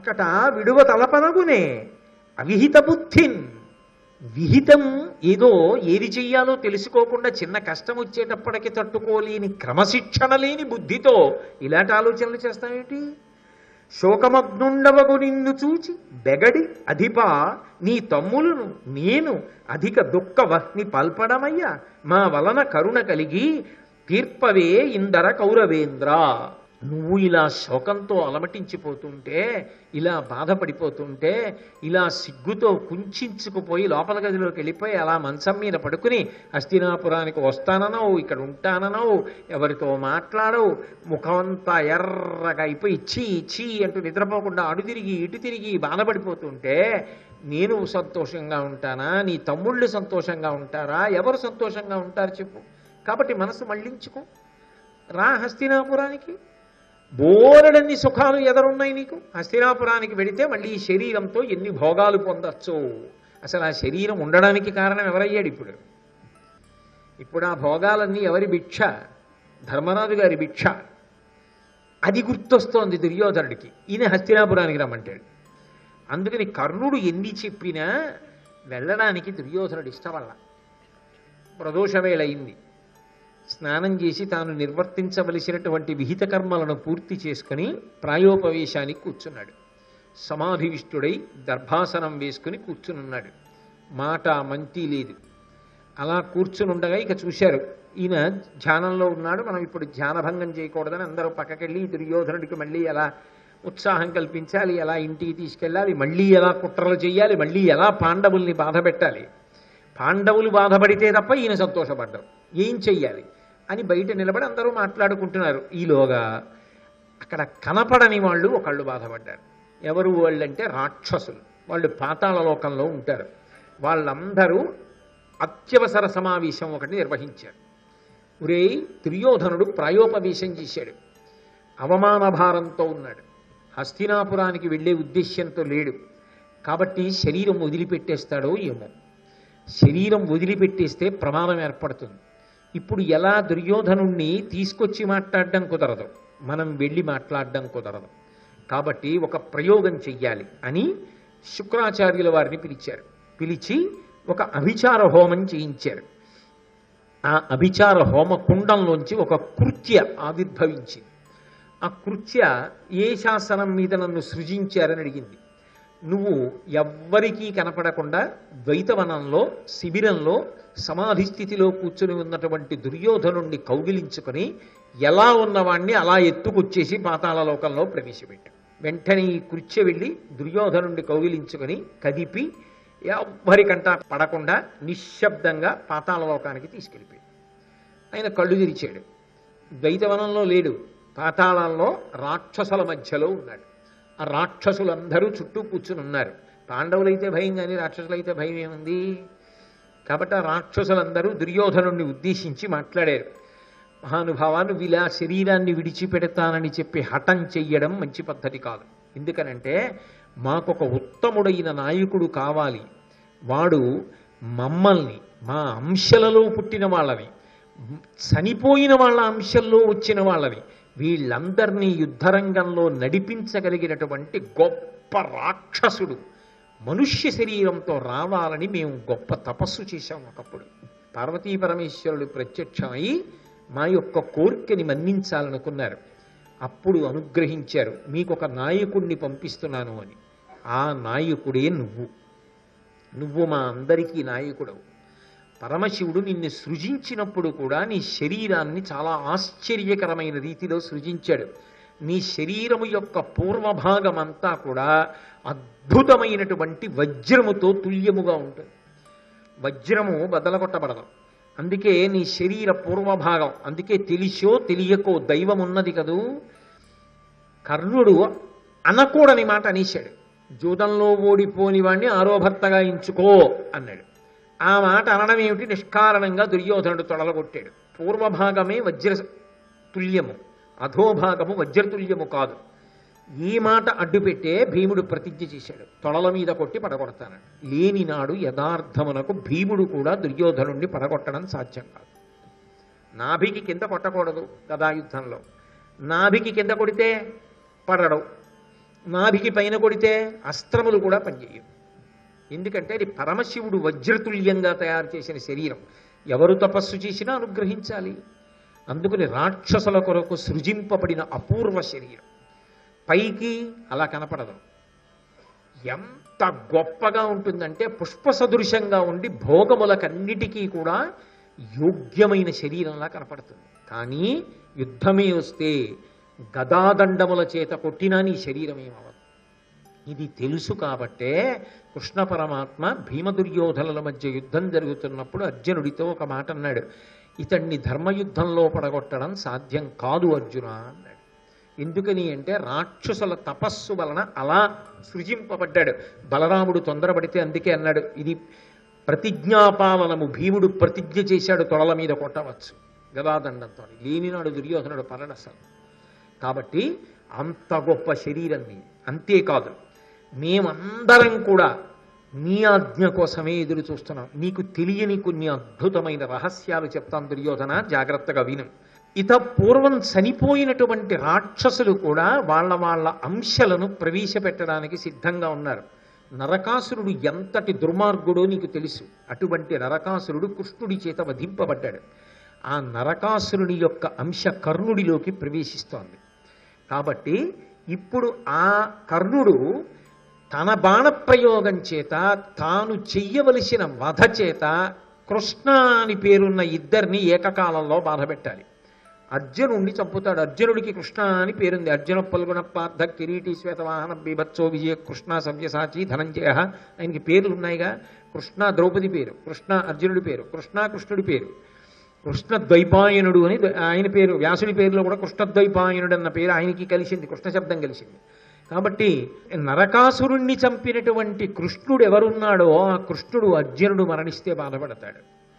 అకట విడువ తలపనగునే అవిహిత బుద్ధిన్ విహితం ఏదో ఏది చెయ్యాలో తెలుసుకోకుండా చిన్న కష్టం వచ్చేటప్పటికి తట్టుకోలేని క్రమశిక్షణ లేని బుద్ధితో ఇలాంటి ఆలోచనలు చేస్తావేంటి శోకమగ్నుండవగు నిన్ను చూచి బెగడి అధిపా నీ తమ్ములను నేను అధిక దుఃఖ వహ్ని పల్పడమయ్యా మా వలన కరుణ కలిగి తీర్పవే ఇందర కౌరవేంద్ర నువ్వు ఇలా శోకంతో అలమటించిపోతుంటే ఇలా బాధపడిపోతుంటే ఇలా సిగ్గుతో కుంచుకుపోయి లోపల గదిలోకి వెళ్ళిపోయి అలా మంచం మీద పడుకుని హస్తినాపురానికి వస్తాననవు ఇక్కడ ఉంటాననవు ఎవరితో మాట్లాడవు ముఖమంతా ఎర్రగా అయిపోయి చీ చీ అంటూ నిద్రపోకుండా అడు తిరిగి ఇటు తిరిగి బాధపడిపోతుంటే నేను సంతోషంగా ఉంటానా నీ తమ్ముళ్ళు సంతోషంగా ఉంటారా ఎవరు సంతోషంగా ఉంటారు చెప్పు కాబట్టి మనసు మళ్ళించుకో రా హస్తినాపురానికి బోరడన్ని సుఖాలు ఎదరున్నాయి నీకు హస్తినాపురానికి వెడితే మళ్ళీ ఈ శరీరంతో ఎన్ని భోగాలు పొందొచ్చు అసలు ఆ శరీరం ఉండడానికి కారణం ఎవరయ్యాడు ఇప్పుడు ఇప్పుడు ఆ భోగాలన్నీ ఎవరి భిక్ష ధర్మరాజు గారి భిక్ష అది గుర్తొస్తోంది దుర్యోధనుడికి ఈయన హస్తినాపురానికి రమ్మంటాడు అందుకని కర్ణుడు ఎన్ని చెప్పినా వెళ్ళడానికి దుర్యోధనుడు ఇష్టపల్ల ప్రదోషవేళయింది స్నానం చేసి తాను నిర్వర్తించవలసినటువంటి విహిత కర్మలను పూర్తి చేసుకుని ప్రాయోపవేశానికి కూర్చున్నాడు సమాధివిష్టుడై దర్భాసనం వేసుకుని కూర్చునున్నాడు మాట మంతి లేదు అలా కూర్చునుండగా ఇక చూశారు ఈయన ధ్యానంలో ఉన్నాడు మనం ఇప్పుడు ధ్యానభంగం చేయకూడదని అందరూ పక్కకెళ్ళి దుర్యోధనుడికి మళ్ళీ ఎలా ఉత్సాహం కల్పించాలి ఎలా ఇంటికి తీసుకెళ్ళాలి మళ్ళీ ఎలా కుట్రలు చేయాలి మళ్ళీ ఎలా పాండవుల్ని బాధ పెట్టాలి పాండవులు బాధపడితే తప్ప ఈయన సంతోషపడ్డారు ఏం చెయ్యాలి అని బయట నిలబడి అందరూ మాట్లాడుకుంటున్నారు ఈలోగా అక్కడ కనపడని వాళ్ళు ఒకళ్ళు బాధపడ్డారు ఎవరు వాళ్ళంటే రాక్షసులు వాళ్ళు పాతాళ లోకంలో ఉంటారు వాళ్ళందరూ అత్యవసర సమావేశం ఒకటి నిర్వహించారు ఒరే దుర్యోధనుడు ప్రాయోపవేశం చేశాడు అవమాన భారంతో ఉన్నాడు హస్తినాపురానికి వెళ్ళే ఉద్దేశ్యంతో లేడు కాబట్టి శరీరం వదిలిపెట్టేస్తాడో ఏమో శరీరం వదిలిపెట్టేస్తే ప్రమాదం ఏర్పడుతుంది ఇప్పుడు ఎలా దుర్యోధనుణ్ణి తీసుకొచ్చి మాట్లాడడం కుదరదు మనం వెళ్ళి మాట్లాడడం కుదరదు కాబట్టి ఒక ప్రయోగం చెయ్యాలి అని శుక్రాచార్యుల వారిని పిలిచారు పిలిచి ఒక అభిచార హోమం చేయించారు ఆ అభిచార హోమ కుండంలోంచి ఒక కృత్య ఆవిర్భవించింది ఆ కృత్య ఏ శాసనం మీద నన్ను సృజించారని అడిగింది నువ్వు ఎవ్వరికీ కనపడకుండా ద్వైతవనంలో శిబిరంలో సమాధి స్థితిలో కూర్చుని ఉన్నటువంటి దుర్యోధనుణ్ణి కౌగిలించుకొని ఎలా ఉన్నవాణ్ణి అలా ఎత్తుకొచ్చేసి పాతాళలోకంలో ప్రవేశపెట్టాడు వెంటనే ఈ కృత్య వెళ్ళి దుర్యోధనుణ్ణి కౌగిలించుకొని కదిపి ఎవ్వరికంటా పడకుండా నిశ్శబ్దంగా పాతాళలోకానికి తీసుకెళ్ళిపోయాడు ఆయన కళ్ళు తెరిచాడు ద్వైతవనంలో లేడు పాతాళంలో రాక్షసుల మధ్యలో ఉన్నాడు ఆ రాక్షసులందరూ చుట్టూ కూర్చుని ఉన్నారు పాండవులైతే భయం కానీ రాక్షసులైతే భయం ఏముంది కాబట్టి ఆ రాక్షసులందరూ దుర్యోధనుణ్ణి ఉద్దేశించి మాట్లాడారు మహానుభావా నువ్వు ఇలా శరీరాన్ని విడిచిపెడతానని చెప్పి హఠం చెయ్యడం మంచి పద్ధతి కాదు ఎందుకనంటే మాకొక ఉత్తముడైన నాయకుడు కావాలి వాడు మమ్మల్ని మా అంశలలో పుట్టిన వాళ్ళని చనిపోయిన వాళ్ళ అంశంలో వచ్చిన వాళ్ళని వీళ్ళందరినీ యుద్ధరంగంలో నడిపించగలిగినటువంటి గొప్ప రాక్షసుడు మనుష్య శరీరంతో రావాలని మేము గొప్ప తపస్సు చేశాం ఒకప్పుడు పార్వతీ పరమేశ్వరుడు ప్రత్యక్షమై మా యొక్క కోరికని మన్నించాలనుకున్నారు అప్పుడు అనుగ్రహించారు మీకు ఒక నాయకుడిని పంపిస్తున్నాను అని ఆ నాయకుడే నువ్వు నువ్వు మా అందరికీ నాయకుడవు పరమశివుడు నిన్ను సృజించినప్పుడు కూడా నీ శరీరాన్ని చాలా ఆశ్చర్యకరమైన రీతిలో సృజించాడు నీ శరీరము యొక్క పూర్వభాగం అంతా కూడా అద్భుతమైనటువంటి వజ్రముతో తుల్యముగా ఉంటుంది వజ్రము బదలగొట్టబడదు అందుకే నీ శరీర పూర్వభాగం అందుకే తెలిసో తెలియకో దైవం ఉన్నది కదూ కర్ణుడు అనకూడని మాట అనేశాడు జూదంలో ఓడిపోని వాణ్ణి ఆరోభర్తగా ఎంచుకో అన్నాడు ఆ మాట అనడం ఏమిటి నిష్కారణంగా దుర్యోధనుడు తొడలగొట్టాడు పూర్వభాగమే వజ్ర తుల్యము అధోభాగము వజ్రతుల్యము కాదు ఈ మాట అడ్డుపెట్టే భీముడు ప్రతిజ్ఞ చేశాడు తొడల మీద కొట్టి పడగొడతానని లేనినాడు యథార్థమునకు భీముడు కూడా దుర్యోధనుణ్ణి పడగొట్టడం సాధ్యం కాదు నాభికి కింద కొట్టకూడదు గదాయుద్ధంలో నాభికి కింద కొడితే పడడం నాభికి పైన కొడితే అస్త్రములు కూడా పనిచేయవు ఎందుకంటే అది పరమశివుడు వజ్రతుల్యంగా తయారు చేసిన శరీరం ఎవరు తపస్సు చేసినా అనుగ్రహించాలి అందుకని రాక్షసుల కొరకు సృజింపబడిన అపూర్వ శరీరం పైకి అలా కనపడదు ఎంత గొప్పగా ఉంటుందంటే పుష్ప సదృశంగా ఉండి భోగములకన్నిటికీ కూడా యోగ్యమైన శరీరంలా కనపడుతుంది కానీ యుద్ధమే వస్తే గదాదండముల చేత కొట్టినా నీ శరీరం ఏమవదు ఇది తెలుసు కాబట్టే కృష్ణ పరమాత్మ భీమ దుర్యోధనుల మధ్య యుద్ధం జరుగుతున్నప్పుడు అర్జునుడితో ఒక మాట అన్నాడు ఇతన్ని ధర్మయుద్ధంలో పడగొట్టడం సాధ్యం కాదు అర్జున అన్నాడు ఎందుకని అంటే రాక్షసుల తపస్సు వలన అలా సృజింపబడ్డాడు బలరాముడు తొందరపడితే అందుకే అన్నాడు ఇది ప్రతిజ్ఞాపాలనము భీముడు ప్రతిజ్ఞ చేశాడు తొడల మీద కొట్టవచ్చు గదాదండంతో లేనినాడు దుర్యోధనుడు పడడు అసలు కాబట్టి అంత గొప్ప శరీరాన్ని అంతేకాదు మేమందరం కూడా నీ ఆజ్ఞ కోసమే ఎదురు చూస్తున్నాం నీకు తెలియని కొన్ని అద్భుతమైన రహస్యాలు చెప్తాను దుర్యోధన జాగ్రత్తగా విను ఇత పూర్వం చనిపోయినటువంటి రాక్షసులు కూడా వాళ్ళ వాళ్ళ అంశలను ప్రవేశపెట్టడానికి సిద్ధంగా ఉన్నారు నరకాసురుడు ఎంతటి దుర్మార్గుడో నీకు తెలుసు అటువంటి నరకాసురుడు కృష్ణుడి చేత వధింపబడ్డాడు ఆ నరకాసురుని యొక్క అంశ కర్ణుడిలోకి ప్రవేశిస్తోంది కాబట్టి ఇప్పుడు ఆ కర్ణుడు తన బాణప్రయోగం చేత తాను చెయ్యవలసిన వధ చేత కృష్ణ అని పేరున్న ఇద్దరిని ఏకకాలంలో బాధపెట్టాలి అర్జునుడిని చంపుతాడు అర్జునుడికి కృష్ణ అని పేరుంది అర్జున పల్గొన పార్థ కిరీటి శ్వేతవాహన బీభత్సో విజయ కృష్ణ సవ్యసాచి ధనంజయ ఆయనకి పేర్లు ఉన్నాయిగా కృష్ణ ద్రౌపది పేరు కృష్ణ అర్జునుడి పేరు కృష్ణ కృష్ణుడి పేరు కృష్ణ ద్వైపాయనుడు అని ద్వ- ఆయన పేరు వ్యాసుడి పేరులో కూడా కృష్ణద్వైపాయనుడు అన్న పేరు ఆయనకి కలిసింది కృష్ణ శబ్దం కలిసింది కాబట్టి నరకాసురుణ్ణి చంపినటువంటి కృష్ణుడు ఎవరున్నాడో ఆ కృష్ణుడు అర్జునుడు మరణిస్తే బాధపడతాడు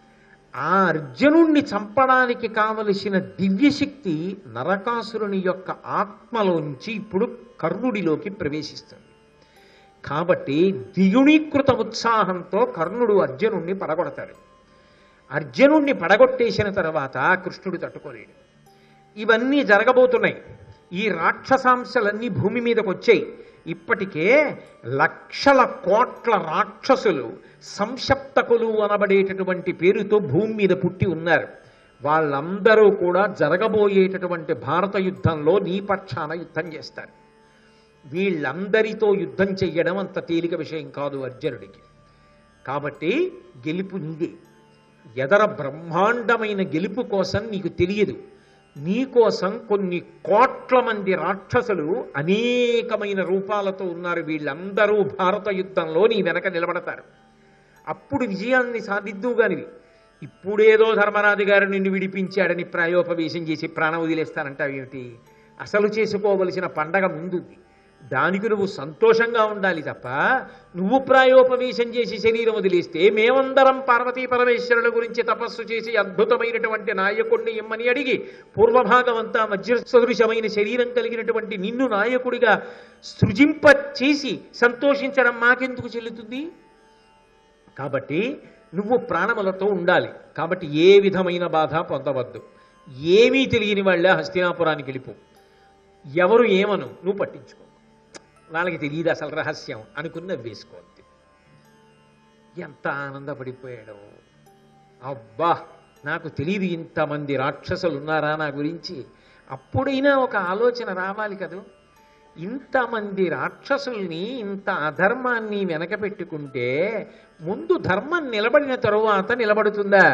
ఆ అర్జునుణ్ణి చంపడానికి కావలసిన దివ్యశక్తి నరకాసురుని యొక్క ఆత్మలోంచి ఇప్పుడు కర్ణుడిలోకి ప్రవేశిస్తుంది కాబట్టి ద్విగుణీకృత ఉత్సాహంతో కర్ణుడు అర్జునుణ్ణి పడగొడతాడు అర్జునుణ్ణి పడగొట్టేసిన తర్వాత కృష్ణుడు తట్టుకోలేడు ఇవన్నీ జరగబోతున్నాయి ఈ రాక్షసాంశలన్నీ భూమి మీదకి వచ్చాయి ఇప్పటికే లక్షల కోట్ల రాక్షసులు సంశప్తకులు అనబడేటటువంటి పేరుతో భూమి మీద పుట్టి ఉన్నారు వాళ్ళందరూ కూడా జరగబోయేటటువంటి భారత యుద్ధంలో నీ పక్షాన యుద్ధం చేస్తారు వీళ్ళందరితో యుద్ధం చెయ్యడం అంత తేలిక విషయం కాదు అర్జునుడికి కాబట్టి గెలుపు నీదే ఎదర బ్రహ్మాండమైన గెలుపు కోసం నీకు తెలియదు నీ కోసం కొన్ని కోట్ల మంది రాక్షసులు అనేకమైన రూపాలతో ఉన్నారు వీళ్ళందరూ భారత యుద్ధంలో నీ వెనక నిలబడతారు అప్పుడు విజయాన్ని సాధిద్దువుగానివి ఇప్పుడేదో ధర్మరాజు గారు నిన్ను విడిపించాడని ప్రాయోపవేశం చేసి ప్రాణం వదిలేస్తానంటావేమిటి అసలు చేసుకోవలసిన పండగ ముందుంది దానికి నువ్వు సంతోషంగా ఉండాలి తప్ప నువ్వు ప్రాయోపవేశం చేసి శరీరం వదిలేస్తే మేమందరం పార్వతీ పరమేశ్వరుల గురించి తపస్సు చేసి అద్భుతమైనటువంటి నాయకుడిని ఇమ్మని అడిగి పూర్వభాగం అంతా మధ్య సదృశమైన శరీరం కలిగినటువంటి నిన్ను నాయకుడిగా సృజింప చేసి సంతోషించడం మాకెందుకు చెల్లుతుంది కాబట్టి నువ్వు ప్రాణములతో ఉండాలి కాబట్టి ఏ విధమైన బాధ పొందవద్దు ఏమీ తెలియని వాళ్ళ హస్తినాపురానికి వెళ్ళిపో ఎవరు ఏమను నువ్వు పట్టించుకో వాళ్ళకి తెలియదు అసలు రహస్యం అనుకున్న వేసుకోవద్దు ఎంత ఆనందపడిపోయాడు అబ్బా నాకు తెలియదు ఇంతమంది రాక్షసులు ఉన్నారా నా గురించి అప్పుడైనా ఒక ఆలోచన రావాలి కదూ ఇంతమంది రాక్షసుల్ని ఇంత అధర్మాన్ని వెనక పెట్టుకుంటే ముందు ధర్మం నిలబడిన తరువాత నిలబడుతుందా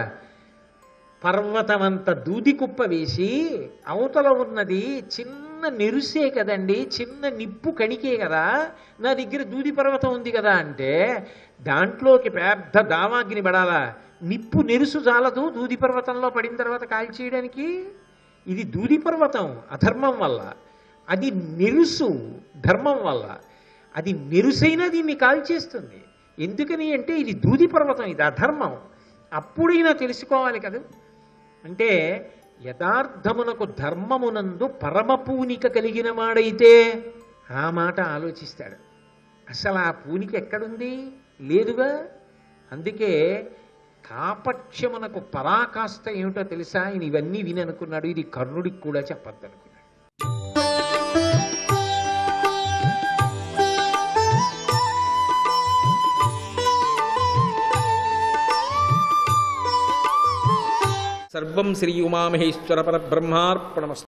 పర్వతమంత దూది కుప్ప వేసి అవతల ఉన్నది చిన్న నెరుసే కదండి చిన్న నిప్పు కణికే కదా నా దగ్గర దూది పర్వతం ఉంది కదా అంటే దాంట్లోకి పెద్ద దావాగ్ని పడాలా నిప్పు నెరుసు చాలదు దూది పర్వతంలో పడిన తర్వాత కాల్చేయడానికి ఇది దూది పర్వతం అధర్మం వల్ల అది నెరుసు ధర్మం వల్ల అది నెరుసైనా దీన్ని కాల్చేస్తుంది ఎందుకని అంటే ఇది దూది పర్వతం ఇది అధర్మం అప్పుడైనా తెలుసుకోవాలి కదా అంటే యథార్థమునకు ధర్మమునందు పరమ పూనిక కలిగిన వాడైతే ఆ మాట ఆలోచిస్తాడు అసలు ఆ పూనిక ఎక్కడుంది లేదుగా అందుకే కాపక్ష్యమునకు పరాకాష్ట ఏమిటో తెలుసా ఆయన ఇవన్నీ విని అనుకున్నాడు ఇది కర్ణుడికి కూడా చెప్పద్దు అనుకున్నాడు సర్వం శ్రీ ఉమామహేశ్వర పరబ్రహ్మార్పణమస్తు